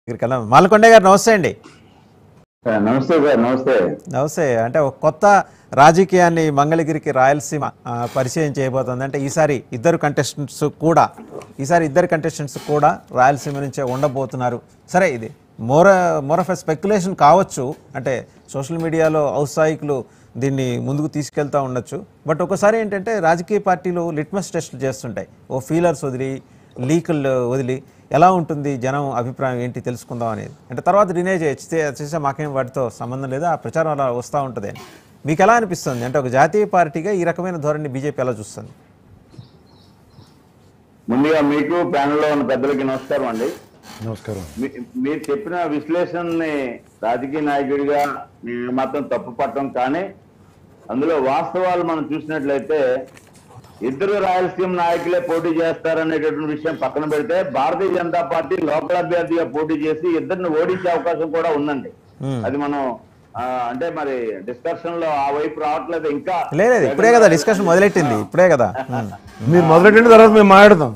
దగ్గరికి వెళ్దాం మాలకొండ గారు నమస్తే అండి నమస్తే సార్ నమస్తే నమస్తే అంటే ఒక కొత్త రాజకీయాన్ని మంగళగిరికి రాయలసీమ ఆ, పరిచయం చేయబోతుంది అంటే ఈసారి ఇద్దరు కంటెస్టెంట్స్ కూడా ఈసారి ఇద్దరు కంటెస్టెంట్స్ కూడా రాయలసీమ నుంచే ఉండబోతున్నారు సరే ఇది more more of a speculation కావచ్చు అంటే సోషల్ మీడియాలో ఔత్సాహికులు దీన్ని ముందుకు తీసుకెళ్తా ఉండొచ్చు బట్ ఒకసారి ఏంటంటే రాజకీయ పార్టీలు లిట్మస్ టెస్ట్లు చేస్తుంటాయి ఓ ఫీలర్స్ వదిలి లీకులు వదిలి ఎలా ఉంటుంది జనం అభిప్రాయం ఏంటి తెలుసుకుందాం అనేది అంటే తర్వాత డినే చేయొచ్చు చే- చేసే మాకేం వాటితో సంబంధం లేదు ఆ ప్రచారం అలా వస్తూ ఉంటుంది అని మీకు ఎలా అనిపిస్తుంది అంటే ఒక జాతీయ పార్టీగా ఈ రకమైన ధోరణి బీజేపీ ఎలా చూస్తుంది ముందుగా మీకు ప్యానెల్లో ఉన్న పెద్దలకి నమస్కారం అండి నమస్కారం మీ- మీరు చెప్పిన విశ్లేషణని రాజకీయ నాయకుడిగా మీరు మాత్రం తప్పు పట్టడం కానీ అందులో వాస్తవాలు మనం చూసినట్లయితే ఇద్దరు రాయలసీమ నాయకులే పోటీ చేస్తారనేటటువంటి విషయం పక్కన పెడితే భారతీయ జనతా పార్టీ లోకల్ అభ్యర్థిగా పోటీ చేసి ఇద్దరిని ఓడించే అవకాశం కూడా ఉందండి Hmm. అది మనం ఆ, అంటే మరి డిస్కషన్ లో ఆ వైపు రావట్లేదు ఇంకా లేదు లేదు, ఇప్పుడే కదా డిస్కషన్ మొదలెట్టింది ఇప్పుడే కదా ఉమ్. మీరు మొదలెట్టిన తర్వాత మేము మాట్లాడదాం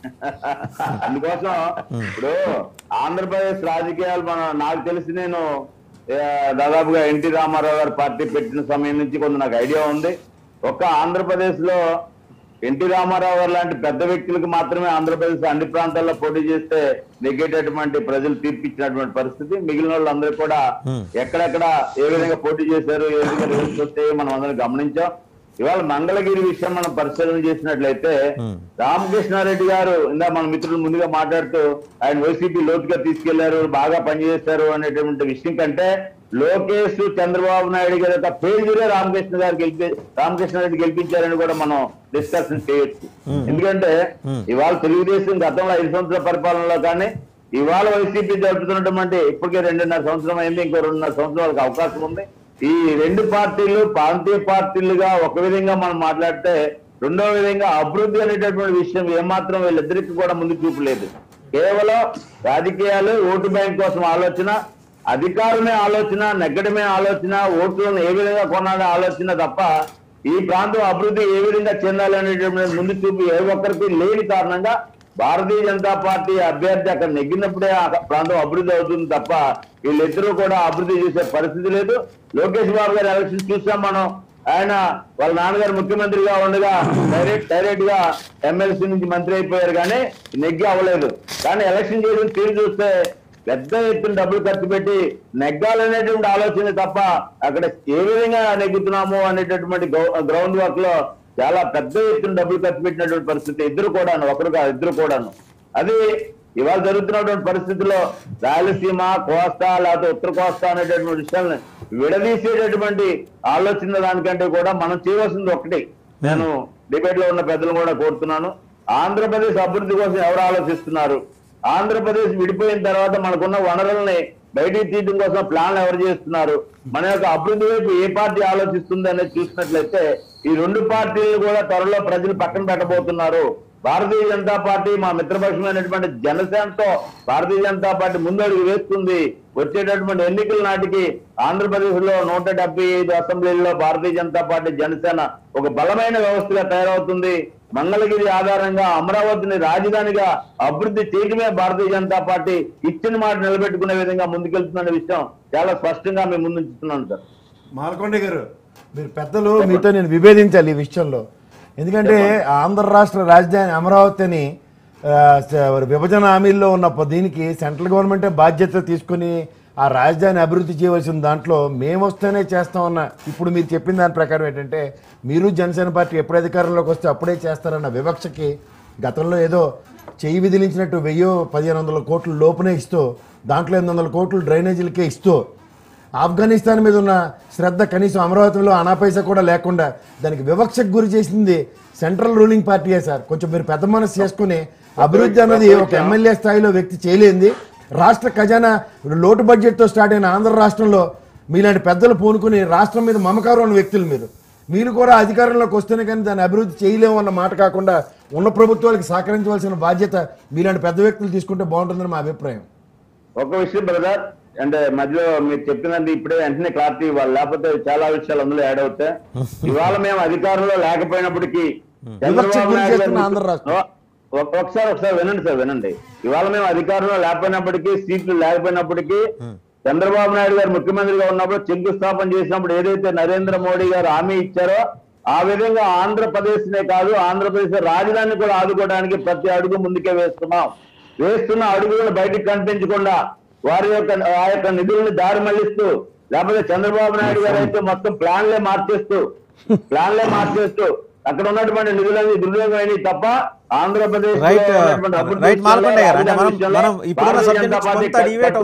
అందుకోసం ఇప్పుడు ఆంధ్రప్రదేశ్ రాజకీయాలు మన నాకు తెలిసి నేను ఆ, దాదాపుగా ఎన్టీ రామారావు గారు పార్టీ పెట్టిన సమయం నుంచి కొంత నాకు ఐడియా ఉంది ఒక్క ఆంధ్రప్రదేశ్ లో ఎన్టీ రామారావు గారు లాంటి పెద్ద వ్యక్తులకు మాత్రమే ఆంధ్రప్రదేశ్ అన్ని ప్రాంతాల్లో పోటీ చేస్తే నెగ్గేటటువంటి ప్రజలు తీర్పిచ్చినటువంటి పరిస్థితి మిగిలిన వాళ్ళందరూ కూడా ఎక్కడెక్కడ ఏ విధంగా పోటీ చేశారు ఏ విధంగా రిజల్ట్స్ వచ్చాయో మనం అందరం గమనించాం ఇవాళ మంగళగిరి విషయం మనం పరిశీలన చేసినట్లయితే రామకృష్ణారెడ్డి గారు ఇందా మన మిత్రులు ముందుగా మాట్లాడుతూ ఆయన వైసీపీ లోతుగా తీసుకెళ్లారు బాగా పనిచేశారు అనేటువంటి విషయం కంటే లోకేష్ చంద్రబాబు నాయుడు గారి యొక్క పేరునే రామకృష్ణ గారు గెలిపి రామకృష్ణారెడ్డి గెలిపించారని కూడా మనం డిస్కషన్ చేయొచ్చు ఎందుకంటే ఇవాళ తెలుగుదేశం గతంలో ఐదు సంవత్సరాల పరిపాలనలో కానీ ఇవాళ వైసీపీ జరుపుతున్నటువంటి ఇప్పటికే రెండున్నర సంవత్సరం అయింది ఇంకో రెండున్నర సంవత్సరాలకు అవకాశం ఉంది ఈ రెండు పార్టీలు ప్రాంతీయ పార్టీలుగా ఒక విధంగా మనం మాట్లాడితే రెండో విధంగా అభివృద్ధి అనేటటువంటి విషయం ఏమాత్రం వీళ్ళిద్దరికి కూడా ముందు చూపలేదు కేవలం రాజకీయాలు ఓటు బ్యాంక్ కోసం ఆలోచన అధికారమే ఆలోచన నెగ్గడమే ఆలోచన ఓట్లను ఏ విధంగా కొనాలనే ఆలోచన తప్ప ఈ ప్రాంతం అభివృద్ధి ఏ విధంగా చెందాలనేటటువంటి ముందు చూపు ఏ ఒక్కరికి లేని కారణంగా భారతీయ జనతా పార్టీ అభ్యర్థి అక్కడ నెగ్గినప్పుడే ఆ ప్రాంతం అభివృద్ధి అవుతుంది తప్ప వీళ్ళిద్దరూ కూడా అభివృద్ధి చేసే పరిస్థితి లేదు లోకేష్ బాబు గారి ఎలక్షన్ చూసాం మనం ఆయన వాళ్ళ నాన్నగారు ముఖ్యమంత్రిగా ఉండగా డైరెక్ట్ డైరెక్ట్ గా ఎమ్మెల్సీ నుంచి మంత్రి అయిపోయారు కానీ నెగ్గి అవ్వలేదు కానీ ఎలక్షన్ చేసిన తీరు చూస్తే పెద్ద ఎత్తున డబ్బులు ఖర్చు పెట్టి నెగ్గాలనేటువంటి ఆలోచన తప్ప అక్కడ ఏ విధంగా నెగ్గుతున్నాము అనేటటువంటి గ్రౌండ్ వర్క్ లో చాలా పెద్ద ఎత్తున డబ్బులు ఖర్చు పెట్టినటువంటి పరిస్థితి ఇద్దరు కూడాను ఒకరు కాదు ఇద్దరు కూడాను అది ఇవాళ జరుగుతున్నటువంటి పరిస్థితుల్లో రాయలసీమ కోస్తా లేకపోతే ఉత్తర కోస్తా అనేటటువంటి విషయాలను విడదీసేటటువంటి ఆలోచన దానికంటే కూడా మనం చేయవలసింది ఒకటి నేను డిబేట్ లో ఉన్న పెద్దలు కూడా కోరుతున్నాను ఆంధ్రప్రదేశ్ అభివృద్ధి కోసం ఎవరు ఆలోచిస్తున్నారు ఆంధ్రప్రదేశ్ విడిపోయిన తర్వాత మనకున్న వనరుల్ని బయటికి తీయడం కోసం ప్లాన్లు ఎవరు చేస్తున్నారు మన యొక్క అభివృద్ధి వైపు ఏ పార్టీ ఆలోచిస్తుంది అనేది చూసినట్లయితే ఈ రెండు పార్టీలు కూడా త్వరలో ప్రజలు పక్కన పెట్టబోతున్నారు భారతీయ జనతా పార్టీ మా మిత్రపక్షమైనటువంటి జనసేనతో భారతీయ జనతా పార్టీ ముందడుగు వేస్తుంది వచ్చేటటువంటి ఎన్నికల నాటికి ఆంధ్రప్రదేశ్ లో నూట డెబ్బై ఐదు అసెంబ్లీల్లో భారతీయ జనతా పార్టీ జనసేన ఒక బలమైన వ్యవస్థగా తయారవుతుంది మంగళగిరి ఆధారంగా అమరావతిని రాజధానిగా అభివృద్ధి చేయడమే భారతీయ జనతా పార్టీ ఇచ్చిన మాట నిలబెట్టుకునే విధంగా ముందుకెళ్తున్న విషయం చాలా స్పష్టంగా మేము ముందుంచుతున్నాను సార్ మాల్కొండ గారు మీరు పెద్దలు మీతో నేను విభేదించాలి ఈ విషయంలో ఎందుకంటే ఆంధ్ర రాష్ట్ర రాజధాని అమరావతి అని ఆ, స- విభజన హామీల్లో ఉన్న ప- దీనికి సెంట్రల్ గవర్నమెంటే బాధ్యత తీసుకుని ఆ రాజధాని అభివృద్ధి చేయవలసిన దాంట్లో మేము వస్తేనే చేస్తామన్న ఇప్పుడు మీరు చెప్పిన దాని ప్రకారం ఏంటంటే మీరు జనసేన పార్టీ ఎప్పుడు అధికారంలోకి వస్తే అప్పుడే చేస్తారన్న వివక్షకి గతంలో ఏదో చెయ్యి విదిలించినట్టు వెయ్యో పదిహేను వందల కోట్లు లోపునే ఇస్తూ దాంట్లో ఎనిమిది వందల కోట్లు డ్రైనేజీలకే ఇస్తూ ఆఫ్ఘనిస్తాన్ మీద ఉన్న శ్రద్ధ కనీసం అమరావతిలో అనాపైసా కూడా లేకుండా దానికి వివక్షకు గురి చేసింది సెంట్రల్ రూలింగ్ పార్టీయే సార్ కొంచెం మీరు పెద్ద మనసు చేసుకుని అభివృద్ధి అన్నది ఒక ఎమ్మెల్యే స్థాయిలో వ్యక్తి చేయలేంది రాష్ట్ర ఖజానా లోటు బడ్జెట్తో స్టార్ట్ అయిన ఆంధ్ర రాష్ట్రంలో మీలాంటి పెద్దలు పూనుకుని రాష్ట్రం మీద మమకారం ఉన్న వ్యక్తులు మీరు మీరు కూడా అధికారంలోకి వస్తేనే కానీ దాన్ని అభివృద్ధి చేయలేము అన్న మాట కాకుండా ఉన్న ప్రభుత్వాలకు సహకరించవలసిన బాధ్యత మీలాంటి పెద్ద వ్యక్తులు తీసుకుంటే బాగుంటుందని మా అభిప్రాయం ఒక విషయం బ్రదర్ అంటే మధ్యలో మీరు చెప్పినది ఇప్పుడే వెంటనే క్లారిటీ ఇవ్వాలి లేకపోతే చాలా విషయాలు అందులో యాడ్ అవుతాయి ఇవాళ మేము అధికారంలో లేకపోయినప్పటికీ వివక్షకు గురి చేస్తున్న ఆంధ్ర రాష్ట్రం. ఒక- ఒకసారి ఒకసారి వినండి సార్ వినండి ఇవాళ మేము అధికారంలో లేకపోయినప్పటికీ సీట్లు లేకపోయినప్పటికీ చంద్రబాబు నాయుడు గారు ముఖ్యమంత్రిగా ఉన్నప్పుడు శంకుస్థాపన చేసినప్పుడు ఏదైతే నరేంద్ర మోడీ గారు హామీ ఇచ్చారో ఆ విధంగా ఆంధ్రప్రదేశ్ నే కాదు ఆంధ్రప్రదేశ్ రాజధానిని కూడా ఆదుకోవడానికి ప్రతి అడుగు ముందుకే వేస్తున్నాం వేస్తున్న అడుగులను బయటికి కనిపించకుండా వారి యొక్క ఆ యొక్క నిధులను దారి మళ్లిస్తూ లేకపోతే చంద్రబాబు నాయుడు గారు అయితే మొత్తం ప్లాన్లే మార్చేస్తూ ప్లాన్లే మార్చేస్తూ అక్కడ ఉన్నటువంటి నిధులన్నీ దుర్వినియోగం అయినాయి తప్ప ఆంధ్రప్రదేశ్ రైట్ రైట్ మాల్కొండ గారు అంటే మనం మనం ఇప్పుడున్న సబ్జెక్ట్ కొంత డివేట్